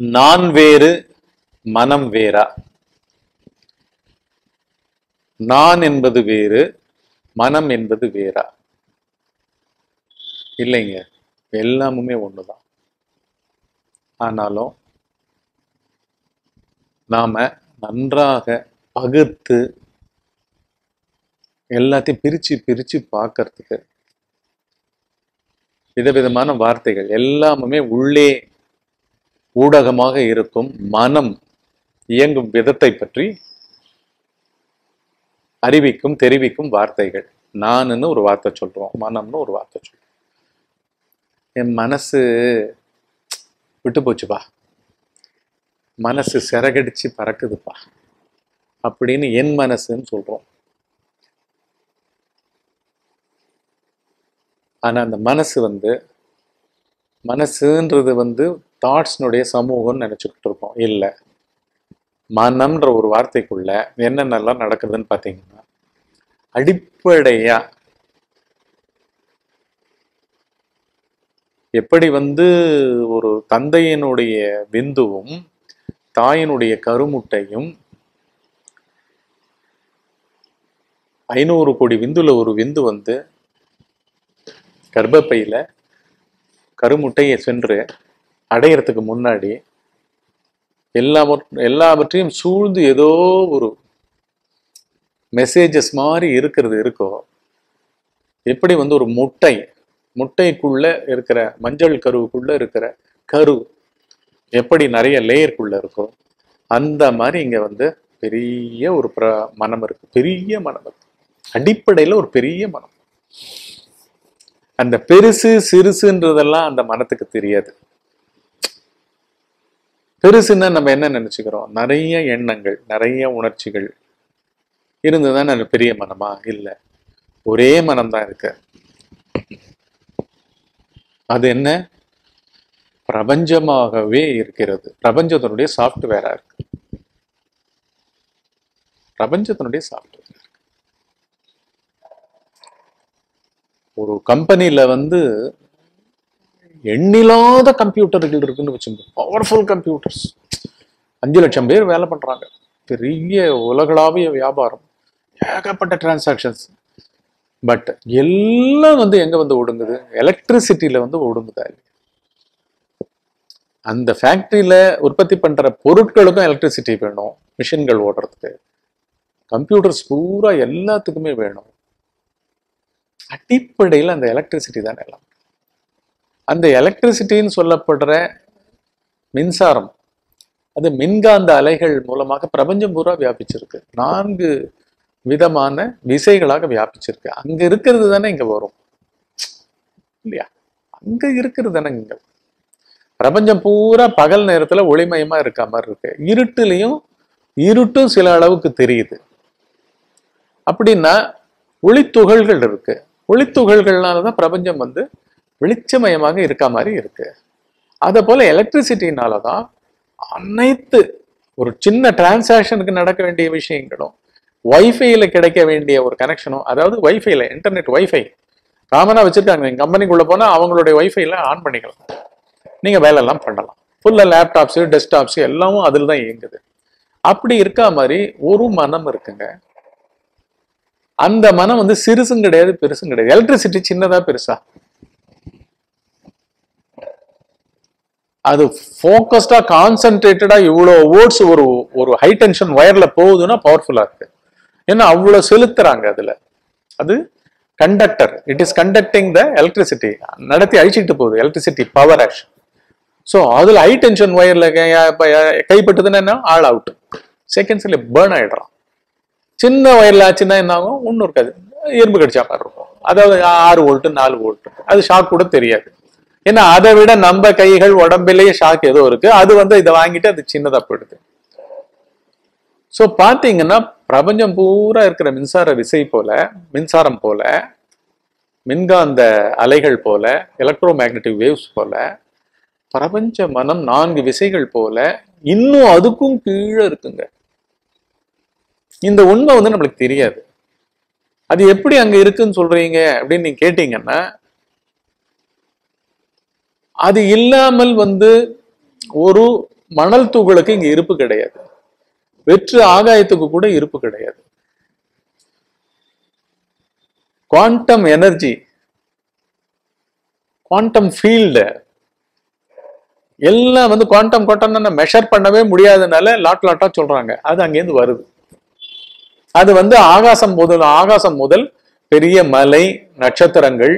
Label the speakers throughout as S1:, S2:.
S1: நான் வேறு மனம் வேறா நான் என்பது வேறு மனம் என்பது வேறா இல்லைங்க எல்லாமுமே ஒண்ணுதான் ஆனாலும் நாம நன்றாக பகுத்து எல்லாத்தையும் பிரிச்சு பிரிச்சு பார்க்கறதுக்கு விதவிதமான வார்த்தைகள் எல்லாமுமே உள்ளே ஊடகமாக இருக்கும் மனம் இயங்கும் விதத்தை பற்றி அறிவிக்கும் தெரிவிக்கும் வார்த்தைகள் நானுன்னு ஒரு வார்த்தை சொல்றோம் மனம்னு ஒரு வார்த்தை சொல்றோம் என் மனசு விட்டு போச்சுப்பா மனசு சிறகடிச்சு பறக்குதுப்பா அப்படின்னு என் மனசுன்னு சொல்றோம் ஆனா அந்த மனசு வந்து மனசுன்றது வந்து தாட்ஸ்னுடைய சமூகம்னு நினைச்சுக்கிட்டு இருக்கோம் இல்லை மனம்ன்ற ஒரு வார்த்தைக்குள்ள என்னென்னலாம் நடக்குதுன்னு பார்த்தீங்கன்னா அடிப்படையா எப்படி வந்து ஒரு தந்தையினுடைய விந்துவும் தாயினுடைய கருமுட்டையும் ஐநூறு கோடி விந்துல ஒரு விந்து வந்து கர்ப்பப்பையில கருமுட்டையை சென்று அடையறதுக்கு முன்னாடி எல்லாவற்ற எல்லாவற்றையும் சூழ்ந்து ஏதோ ஒரு மெசேஜஸ் மாதிரி இருக்கிறது இருக்கோ எப்படி வந்து ஒரு முட்டை முட்டைக்குள்ள இருக்கிற மஞ்சள் கருவுக்குள்ள இருக்கிற கரு எப்படி நிறைய லேயருக்குள்ள இருக்கோ அந்த மாதிரி இங்க வந்து பெரிய ஒரு பிர மனம் இருக்கு பெரிய மனம் இருக்கு அடிப்படையில ஒரு பெரிய மனம் அந்த பெருசு சிறுசுன்றதெல்லாம் அந்த மனத்துக்கு தெரியாது பெருசுன்னா நம்ம என்ன நினைச்சுக்கிறோம் நிறைய எண்ணங்கள் நிறைய உணர்ச்சிகள் இருந்துதான் அது பெரிய மனமா இல்லை ஒரே மனம்தான் இருக்கு அது என்ன பிரபஞ்சமாகவே இருக்கிறது பிரபஞ்சத்தினுடைய சாஃப்ட்வேரா இருக்கு பிரபஞ்சத்தினுடைய சாஃப்ட்வேர் ஒரு கம்பெனில வந்து எண்ணில்லாத கம்ப்யூட்டர்கள் இருக்குன்னு வச்சுங்க பவர்ஃபுல் கம்ப்யூட்டர்ஸ் அஞ்சு லட்சம் பேர் வேலை பண்றாங்க பெரிய உலகளாவிய வியாபாரம் ஏகப்பட்ட டிரான்சாக்ஷன்ஸ் பட் எல்லாம் வந்து எங்க வந்து ஒடுங்குது எலக்ட்ரிசிட்டியில வந்து ஒடுங்குதா இல்லையா அந்த ஃபேக்டரியில உற்பத்தி பண்ற பொருட்களுக்கும் எலக்ட்ரிசிட்டி வேணும் மிஷின்கள் ஓடுறதுக்கு கம்ப்யூட்டர்ஸ் பூரா எல்லாத்துக்குமே வேணும் அடிப்படையில் அந்த எலக்ட்ரிசிட்டி தான் எல்லாம் அந்த எலக்ட்ரிசிட்டின்னு சொல்லப்படுற மின்சாரம் அது மின்காந்த அலைகள் மூலமாக பிரபஞ்சம் பூரா வியாபிச்சிருக்கு நான்கு விதமான விசைகளாக வியாபிச்சிருக்கு அங்க இருக்கிறது தானே இங்க வரும் இல்லையா அங்க இருக்கிறது தானே இங்க வரும். பிரபஞ்சம் பூரா பகல் நேரத்துல ஒளிமயமா இருக்க மாதிரி இருக்கு இருட்டுலையும் இருட்டும் சில அளவுக்கு தெரியுது அப்படின்னா ஒளித்துகள்கள் இருக்கு ஒளித்துகள்கள்னால தான் பிரபஞ்சம் வந்து வெளிச்சமயமாக இருக்க மாதிரி இருக்கு அதே போல எலக்ட்ரிசிட்டினால தான் அனைத்து ஒரு சின்ன டிரான்சாக்ஷனுக்கு நடக்க வேண்டிய விஷயங்களும் வைஃபைல கிடைக்க வேண்டிய ஒரு கனெக்ஷனும் அதாவது வைஃபைல இன்டர்நெட் வைஃபை காமனா வச்சிருக்காங்க எங்க கம்பெனிக்குள்ள போனா அவங்களுடைய வைஃபைல ஆன் பண்ணிக்கலாம் நீங்க வேலை எல்லாம் பண்ணலாம் ஃபுல்லா லேப்டாப்ஸ் டெஸ்க்டாப்ஸ் எல்லாமும் அதில் தான் இயங்குது அப்படி இருக்கா மாதிரி ஒரு மனம் இருக்குங்க அந்த மனம் வந்து சிறுசும் கிடையாது பெருசும் கிடையாது எலக்ட்ரிசிட்டி சின்னதா பெருசா அது ஃபோக்கஸ்டா கான்சென்ட்ரேட்டடா இவ்வளோ வோல்ட்ஸ் ஒரு ஒரு ஹை டென்ஷன் ஒயர்ல போகுதுன்னா பவர்ஃபுல்லா இருக்கு ஏன்னா அவ்வளோ செலுத்துறாங்க அதுல அது conductor it is conducting the electricity நடத்தி அழிச்சிட்டு போகுது எலக்ட்ரிசிட்டி பவர் ஆக்ஷன் ஸோ அதுல ஹை டென்ஷன் ஒயர்ல கைப்பட்டுதுன்னா என்ன ஆல் அவுட் செகண்ட்ஸ்ல பேர்ன் ஆயிடுறான் சின்ன ஒயர்ல ஆச்சுன்னா என்ன ஆகும் ஒன்றும் இருக்காது இரும்பு கடிச்சா மாதிரி இருக்கும் அதாவது ஆறு வோல்ட் நாலு வோல்ட் அது ஷாக் கூட தெரியாது ஏன்னா அதை விட நம்ம கைகள் உடம்பிலேயே ஷாக் ஏதோ இருக்கு அது வந்து இதை வாங்கிட்டு அது சின்னதா போயிடுது ஸோ பார்த்தீங்கன்னா பிரபஞ்சம் பூரா இருக்கிற மின்சார விசை போல மின்சாரம் போல மின்காந்த அலைகள் போல எலக்ட்ரோ மேக்னட்டிக் வேவ்ஸ் போல பிரபஞ்ச மனம் நான்கு விசைகள் போல இன்னும் அதுக்கும் கீழே இருக்குங்க இந்த உண்மை வந்து நம்மளுக்கு தெரியாது அது எப்படி அங்க இருக்குன்னு சொல்றீங்க அப்படின்னு நீங்க கேட்டீங்கன்னா அது இல்லாமல் வந்து ஒரு மணல் துகளுக்கு இங்க இருப்பு கிடையாது வெற்று ஆகாயத்துக்கு கூட இருப்பு கிடையாது குவாண்டம் எனர்ஜி குவாண்டம் ஃபீல்டு எல்லாம் வந்து குவாண்டம் குவாண்டம் மெஷர் பண்ணவே முடியாதனால லாட் லாட்டா சொல்றாங்க அது அங்கேருந்து வருது அது வந்து ஆகாசம் முதல் ஆகாசம் முதல் பெரிய மலை நட்சத்திரங்கள்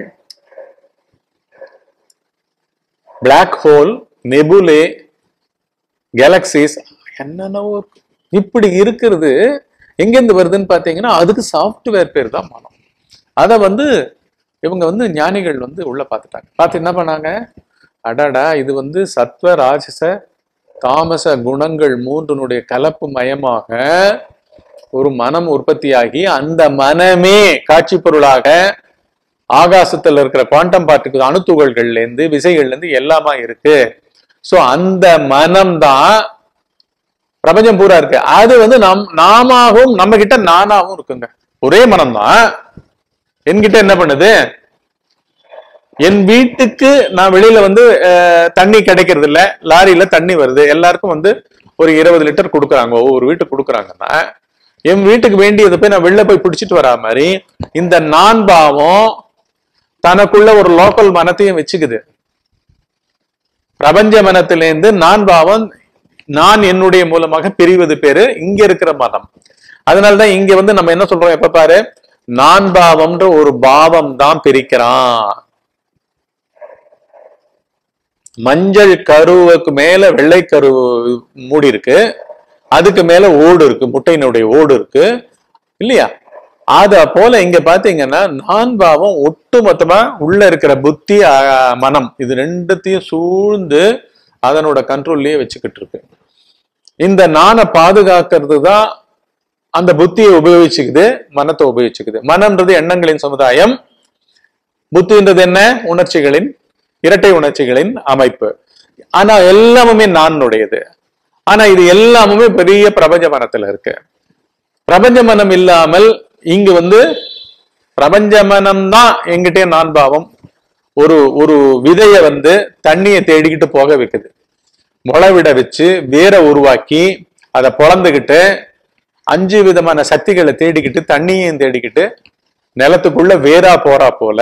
S1: பிளாக் ஹோல் நெபுலே கேலக்சிஸ் என்னென்னவோ இருக்கு. இப்படி இருக்கிறது எங்கேருந்து வருதுன்னு பார்த்தீங்கன்னா அதுக்கு சாஃப்ட்வேர் பேர் தான் மனம் அதை வந்து இவங்க வந்து ஞானிகள் வந்து உள்ள பார்த்துட்டாங்க பார்த்து என்ன பண்ணாங்க அடடா இது வந்து சத்வ ராஜச தாமச குணங்கள் மூன்றினுடைய கலப்பு மயமாக ஒரு மனம் உற்பத்தியாகி அந்த மனமே காட்சி பொருளாக ஆகாசத்துல இருக்கிற குவாண்டம் பார்ட்டிக்கு அணுத்துகள்கள்ல இருந்து விசைகள்ல இருந்து எல்லாமா இருக்கு சோ அந்த மனம் தான் பிரபஞ்சம் பூரா இருக்கு அது வந்து நம் நாமாகவும் நம்ம கிட்ட நானாகவும் இருக்குங்க ஒரே மனம் தான் என்கிட்ட என்ன பண்ணுது என் வீட்டுக்கு நான் வெளியில வந்து அஹ், தண்ணி கிடைக்கிறது இல்ல லாரியில தண்ணி வருது எல்லாருக்கும் வந்து ஒரு இருபது லிட்டர் கொடுக்குறாங்க ஒவ்வொரு வீட்டுக்கு கொடுக்குறாங்கன்னா என் வீட்டுக்கு வேண்டியதை போய் நான் வெளில போய் பிடிச்சிட்டு வரா மாதிரி இந்த நான் பாவம் தனக்குள்ள ஒரு லோக்கல் மனத்தையும் வச்சுக்குது பிரபஞ்ச மனத்திலேருந்து நான் பாவம் நான் என்னுடைய மூலமாக பிரிவது பேரு இங்க இருக்கிற மதம் அதனாலதான் இங்க வந்து நம்ம என்ன சொல்றோம் எப்ப பாரு நான் பாவம்ன்ற ஒரு பாவம் தான் பிரிக்கிறான் மஞ்சள் கருவுக்கு மேல வெள்ளை கரு மூடி இருக்கு அதுக்கு மேல ஓடு இருக்கு முட்டையினுடைய ஓடு இருக்கு இல்லையா அத போல இங்க பாத்தீங்கன்னா நான் பாவம் ஒட்டுமொத்தமா உள்ள இருக்கிற புத்தி அஹ், மனம் இது ரெண்டுத்தையும் சூழ்ந்து அதனோட கண்ட்ரோல்லயே வச்சுக்கிட்டு இருக்கு இந்த நானை பாதுகாக்கிறது தான் அந்த புத்தியை உபயோகிச்சுக்குது மனத்தை உபயோகிச்சுக்குது மனம்ன்றது எண்ணங்களின் சமுதாயம் புத்தின்றது என்ன உணர்ச்சிகளின் இரட்டை உணர்ச்சிகளின் அமைப்பு ஆனா எல்லாமுமே நானுடையது ஆனா இது எல்லாமுமே பெரிய பிரபஞ்ச மனத்துல இருக்கு பிரபஞ்ச மனம் இல்லாமல் இங்கு வந்து பிரபஞ்ச மனம் தான் எங்கிட்டே நான் பாவம் ஒரு ஒரு விதைய வந்து தண்ணியை தேடிக்கிட்டு போக வைக்குது முளைவிட வச்சு வேரை உருவாக்கி அதை பொழந்துக்கிட்டு அஞ்சு விதமான சக்திகளை தேடிக்கிட்டு தண்ணியையும் தேடிக்கிட்டு நிலத்துக்குள்ள வேரா போறா போல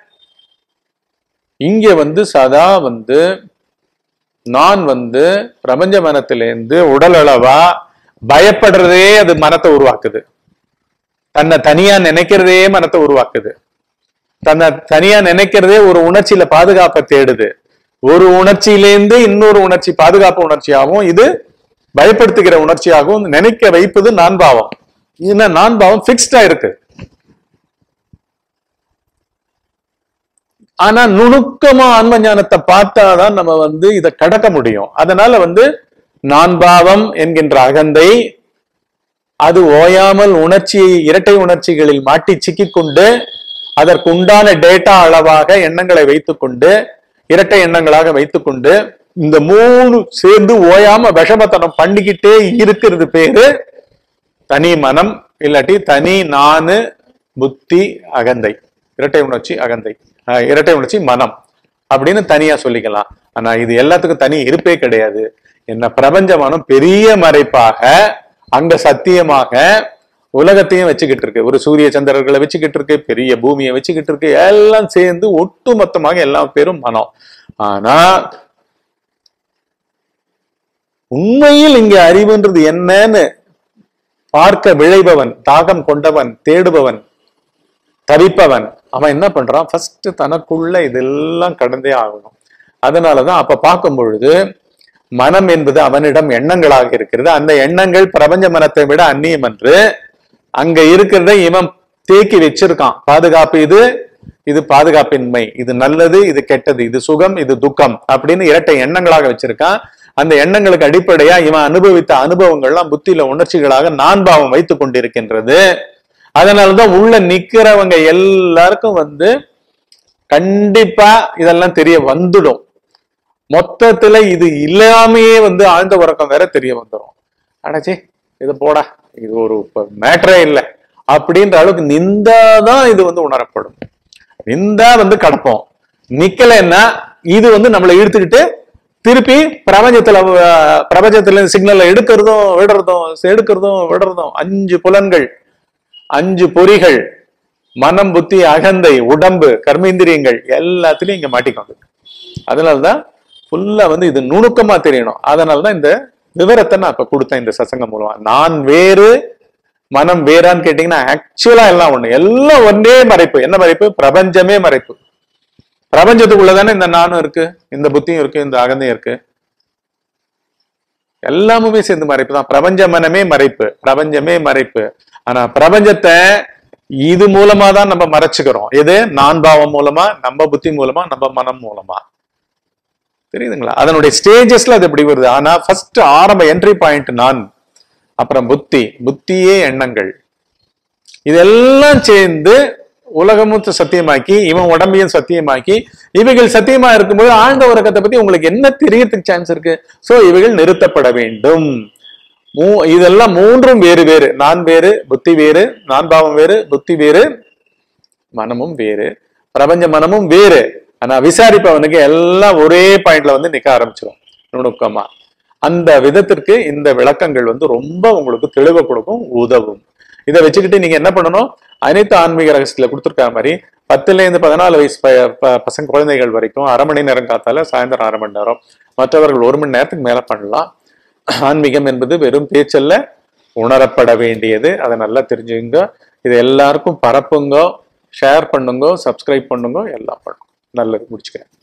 S1: இங்க வந்து சதா வந்து நான் வந்து பிரபஞ்ச மனத்திலேருந்து உடல் அளவா பயப்படுறதே அது மனத்தை உருவாக்குது தன்னை தனியா நினைக்கிறதே மனத்தை உருவாக்குது தன்னை தனியா நினைக்கிறதே ஒரு உணர்ச்சியில பாதுகாப்பை தேடுது ஒரு உணர்ச்சியிலேருந்து இன்னொரு உணர்ச்சி பாதுகாப்பு உணர்ச்சியாகவும் இது பயப்படுத்துகிற உணர்ச்சியாகவும் நினைக்க வைப்பது நான் பாவம் ஏன்னா நான் பாவம் பிக்ஸ்டா இருக்கு ஆனா நுணுக்கமா ஆன்ம ஞானத்தை பார்த்தாதான் நம்ம வந்து இதை கடக்க முடியும் அதனால வந்து நான் பாவம் என்கின்ற அகந்தை அது ஓயாமல் உணர்ச்சி இரட்டை உணர்ச்சிகளில் மாட்டி சிக்கிக்கொண்டு அதற்கு உண்டான டேட்டா அளவாக எண்ணங்களை வைத்துக்கொண்டு இரட்டை எண்ணங்களாக வைத்துக்கொண்டு இந்த மூணு சேர்ந்து ஓயாம விஷமத்தனம் பண்ணிக்கிட்டே இருக்கிறது பேரு தனி மனம் இல்லாட்டி தனி நானு புத்தி அகந்தை இரட்டை உணர்ச்சி அகந்தை அஹ் இரட்டை உணர்ச்சி மனம் அப்படின்னு தனியா சொல்லிக்கலாம் ஆனா இது எல்லாத்துக்கும் தனி இருப்பே கிடையாது என்ன பிரபஞ்ச மனம் பெரிய மறைப்பாக அங்க சத்தியமாக உலகத்தையும் வச்சுக்கிட்டு இருக்கு ஒரு சூரிய சந்திரர்களை வச்சுக்கிட்டு இருக்கு பெரிய பூமியை வச்சுக்கிட்டு இருக்கு எல்லாம் சேர்ந்து ஒட்டு மொத்தமாக எல்லா பேரும் மனம் ஆனா உண்மையில் இங்க அறிவுன்றது என்னன்னு பார்க்க விளைபவன் தாகம் கொண்டவன் தேடுபவன் தவிப்பவன் அவன் என்ன பண்றான் ஃபர்ஸ்ட் தனக்குள்ள இதெல்லாம் கடந்தே ஆகணும் அதனாலதான் அப்ப பார்க்கும் பொழுது மனம் என்பது அவனிடம் எண்ணங்களாக இருக்கிறது அந்த எண்ணங்கள் பிரபஞ்ச மனத்தை விட அந்நியம் என்று அங்க இருக்கிறத இவன் தேக்கி வச்சிருக்கான் பாதுகாப்பு இது இது பாதுகாப்பின்மை இது நல்லது இது கெட்டது இது சுகம் இது துக்கம் அப்படின்னு இரட்டை எண்ணங்களாக வச்சிருக்கான் அந்த எண்ணங்களுக்கு அடிப்படையா இவன் அனுபவித்த அனுபவங்கள்லாம் புத்தியில உணர்ச்சிகளாக நான் பாவம் வைத்துக் கொண்டிருக்கின்றது அதனாலதான் உள்ள நிக்கிறவங்க எல்லாருக்கும் வந்து கண்டிப்பா இதெல்லாம் தெரிய வந்துடும் மொத்தத்துல இது இல்லாமையே வந்து ஆழ்ந்த உறக்கம் வேற தெரிய வந்துடும் அடச்சே இது போடா இது ஒரு மேட்டரே இல்லை அப்படின்ற அளவுக்கு நிந்தாதான் இது வந்து உணரப்படும் நிந்தா வந்து கடப்போம் நிக்கலைன்னா இது வந்து நம்மளை இழுத்துக்கிட்டு திருப்பி பிரபஞ்சத்துல அஹ், பிரபஞ்சத்துல இருந்து சிக்னலை எடுக்கிறதும் விடுறதும் எடுக்கிறதும் விடுறதும் அஞ்சு புலன்கள் அஞ்சு பொறிகள் மனம் புத்தி அகந்தை உடம்பு கர்மேந்திரியங்கள் எல்லாத்துலயும் இங்க மாட்டிக்கோங்க அதனாலதான் ஃபுல்லா வந்து இது நுணுக்கமா தெரியணும் அதனாலதான் இந்த விவரத்தை நான் இப்ப கொடுத்தேன் இந்த சசங்கம் மூலமா நான் வேறு மனம் வேறான்னு கேட்டீங்கன்னா ஆக்சுவலா எல்லாம் ஒண்ணு எல்லாம் ஒன்னே மறைப்பு என்ன மறைப்பு பிரபஞ்சமே மறைப்பு பிரபஞ்சத்துக்குள்ளதானே இந்த நானும் இருக்கு இந்த புத்தியும் இருக்கு இந்த அகந்தையும் இருக்கு எல்லாமுமே சேர்ந்து மறைப்பு தான் பிரபஞ்ச மனமே மறைப்பு பிரபஞ்சமே மறைப்பு ஆனா பிரபஞ்சத்தை இது மூலமா தான் நம்ம மறைச்சுக்கிறோம் எது நான் பாவம் மூலமா நம்ம புத்தி மூலமா நம்ம மனம் மூலமா தெரியுதுங்களா அதனுடைய ஸ்டேஜஸ்ல அது எப்படி வருது ஆனா ஃபர்ஸ்ட் ஆரம்ப என்ட்ரி பாயிண்ட் நான் அப்புறம் புத்தி புத்தியே எண்ணங்கள் இதெல்லாம் சேர்ந்து உலகமும் சத்தியமாக்கி இவன் உடம்பையும் சத்தியமாக்கி இவைகள் சத்தியமா இருக்கும்போது ஆழ்ந்த உறக்கத்தை பத்தி உங்களுக்கு என்ன தெரியறதுக்கு சான்ஸ் இருக்கு சோ இவைகள் நிறுத்தப்பட வேண்டும் மூ இதெல்லாம் மூன்றும் வேறு வேறு நான் வேறு புத்தி வேறு நான் பாவம் வேறு புத்தி வேறு மனமும் வேறு பிரபஞ்ச மனமும் வேறு ஆனா விசாரிப்பவனுக்கு எல்லாம் ஒரே பாயிண்ட்ல வந்து நிக்க ஆரம்பிச்சிடும் நுணுக்கமா அந்த விதத்திற்கு இந்த விளக்கங்கள் வந்து ரொம்ப உங்களுக்கு தெளிவை கொடுக்கும் உதவும் இதை வச்சுக்கிட்டு நீங்க என்ன பண்ணணும் அனைத்து ஆன்மீக ரகசியத்துல கொடுத்துருக்க மாதிரி பத்துல இருந்து பதினாலு வயசு ப- ப- பசங்க குழந்தைகள் வரைக்கும் அரை மணி நேரம் காத்தால சாயந்தரம் அரை மணி நேரம் மற்றவர்கள் ஒரு மணி நேரத்துக்கு மேல பண்ணலாம் ஆன்மீகம் என்பது வெறும் பேச்சல்ல உணரப்பட வேண்டியது அதை நல்லா தெரிஞ்சுங்க இது எல்லாருக்கும் பரப்புங்க ஷேர் பண்ணுங்க சப்ஸ்கிரைப் பண்ணுங்க எல்லாம் பண்ணுங்க நல்லது முடிச்சுக்கிறேன்